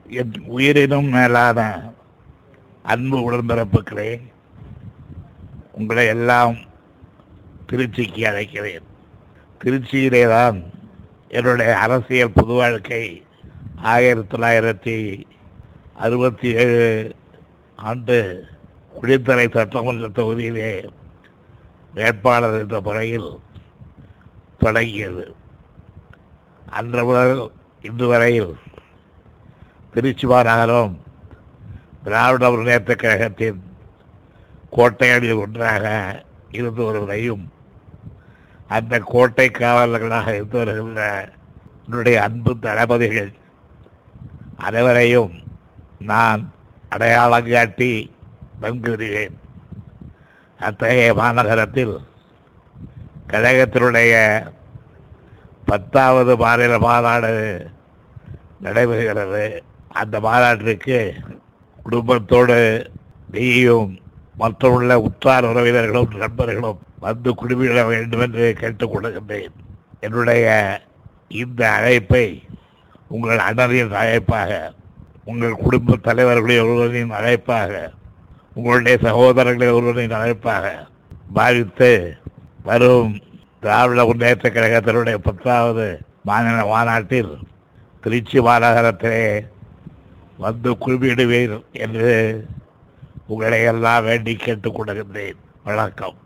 என் உயிரினும் மேலான அன்பு உடன்பிறப்புகளே உங்களை எல்லாம் திருச்சிக்கு அழைக்கிறேன் திருச்சியிலே தான் என்னுடைய அரசியல் புது வாழ்க்கை ஆயிரத்தி தொள்ளாயிரத்தி அறுபத்தி ஏழு ஆண்டு குடித்தலை சட்டமன்ற தொகுதியிலே வேட்பாளர் என்ற முறையில் தொடங்கியது அன்று முதல் இன்று வரையில் திருச்சி மாநகரம் திராவிட முன்னேற்ற கழகத்தின் கோட்டைகளில் ஒன்றாக இருந்து வருவதையும் அந்த கோட்டை காவலர்களாக இருந்து வருகின்ற என்னுடைய அன்பு தளபதிகள் அனைவரையும் நான் அடையாளம் காட்டி நன்குகிறேன் அத்தகைய மாநகரத்தில் கழகத்தினுடைய பத்தாவது மாநில மாநாடு நடைபெறுகிறது அந்த மாநாட்டிற்கு குடும்பத்தோடு நீயும் மற்றுள்ள உற்றார் உறவினர்களும் நண்பர்களும் வந்து குடும்பிட வேண்டும் என்று கேட்டுக் கொள்கின்றேன் என்னுடைய இந்த அழைப்பை உங்கள் அண்ணனின் அழைப்பாக உங்கள் குடும்ப தலைவர்களின் ஒருவரின் அழைப்பாக உங்களுடைய சகோதரர்களின் ஒருவரின் அழைப்பாக பாவித்து வரும் திராவிட முன்னேற்ற கழகத்தினுடைய பத்தாவது மாநில மாநாட்டில் திருச்சி மாநகரத்திலே வந்து குழுமிடுவீர் என்று உங்களை எல்லாம் வேண்டி கேட்டுக் கொள்கின்றேன் வணக்கம்